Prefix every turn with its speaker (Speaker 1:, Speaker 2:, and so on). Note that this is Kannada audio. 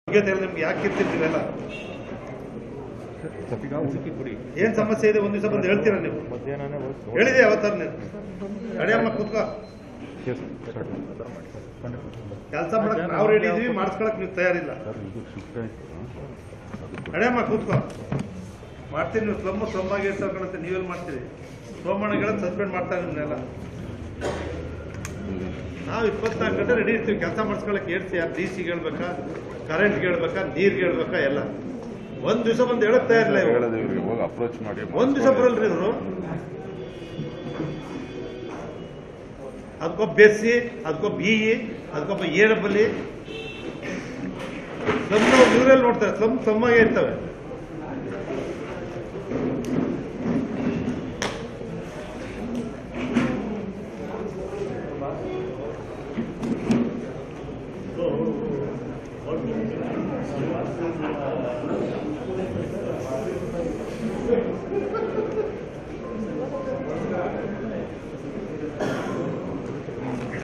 Speaker 1: ಯೋಗ್ಯತೆ ಇಲ್ಲ ನಿಮ್ಗೆ ಯಾಕೆ ಇರ್ತಿರ್ತೀರಲ್ಲ
Speaker 2: ಈಗ ಹುಡುಕಿ ಕೊಡಿ
Speaker 1: ಏನ್ ಸಮಸ್ಯೆ ಇದೆ ಒಂದ್ ದಿವಸ ಬಂದು ಹೇಳ್ತೀರಾ ನೀವು
Speaker 2: ಮಧ್ಯಾಹ್ನನೇ
Speaker 1: ಹೇಳಿದೆ ಯಾವತ್ತಾರ ನೀವು ಅಡಿಯಮ್ಮ ಕೂತ್ಕೋ ಕೆಲಸ ಮಾಡಕ್ ನಾವು ರೆಡಿ ಇದೀವಿ ಮಾಡಿಸ್ಕೊಳಕ್ ನೀವು ತಯಾರಿಲ್ಲ
Speaker 2: ಸರ್ ಇದು ಶಿಫ್ಟ್ ಆಯ್ತು ಅದು
Speaker 1: ಅಡಿಯಮ್ಮ ಕೂತ್ಕೋ ಮಾಡ್ತೀನಿ ನೀವು ಸ್ಲಮ್ ಸ್ಲಮ್ ಆಗಿ ಇರ್ತಾರಂತೆ ನೀವೆಲ್ಲಿ ಮಾಡ್ತೀರಿ ಸೋಮಣ್ಣಗಳ ಸಸ್ಪೆಂಡ್ ಮಾಡ್ತಾರೆ ನಿಮ್ಮನ್ನೆಲ್ಲ ನಾವು ಇಪ್ಪತ್ನಾಲ್ಕು ಗಂಟೆ ರೆಡಿ ಇರ್ತೀವಿ ಕೆಲಸ ಮಾಡಿಸ್ಕೊಳಕ್ಕೆ ಹೇಳ್ತೀವಿ ಯಾರು ಡಿ ಸಿಗೆ ಹೇಳ್ಬೇಕಾ ಕರೆಂಟ್ಗೆ ಹೇಳ್ಬೇಕಾ ನೀರ್ಗೆ ಹೇಳ್ಬೇಕಾ ಎಲ್ಲ ಒಂದ್ ದಿವಸ ಬಂದು ಹೇಳಕ್ ತಯಾರಿಲ್ಲ ಇವ್ರು
Speaker 2: ಹೇಳೋದು ಇವ್ರಿಗೆ ಹೋಗಿ ಅಪ್ರೋಚ್ ಮಾಡಿ
Speaker 1: ಒಂದ್ ದಿವಸ ಬರಲ್ರಿ ಇವರು ಅದಕ್ಕೊಬ್ಬ ಬೆಸ್ಸಿ ಅದಕ್ಕೊಬ್ಬ ಇ ಅದಕ್ಕೊಬ್ಬ ಎ ಡಬ್ಬಲಿ ಸ್ಲಮ್ ಇವರೆಲ್ಲ ನೋಡ್ತಾರೆ ಸ್ಲಮ್ ಸ್ಲಮ್ಮಾಗೆ ಇರ್ತವೆ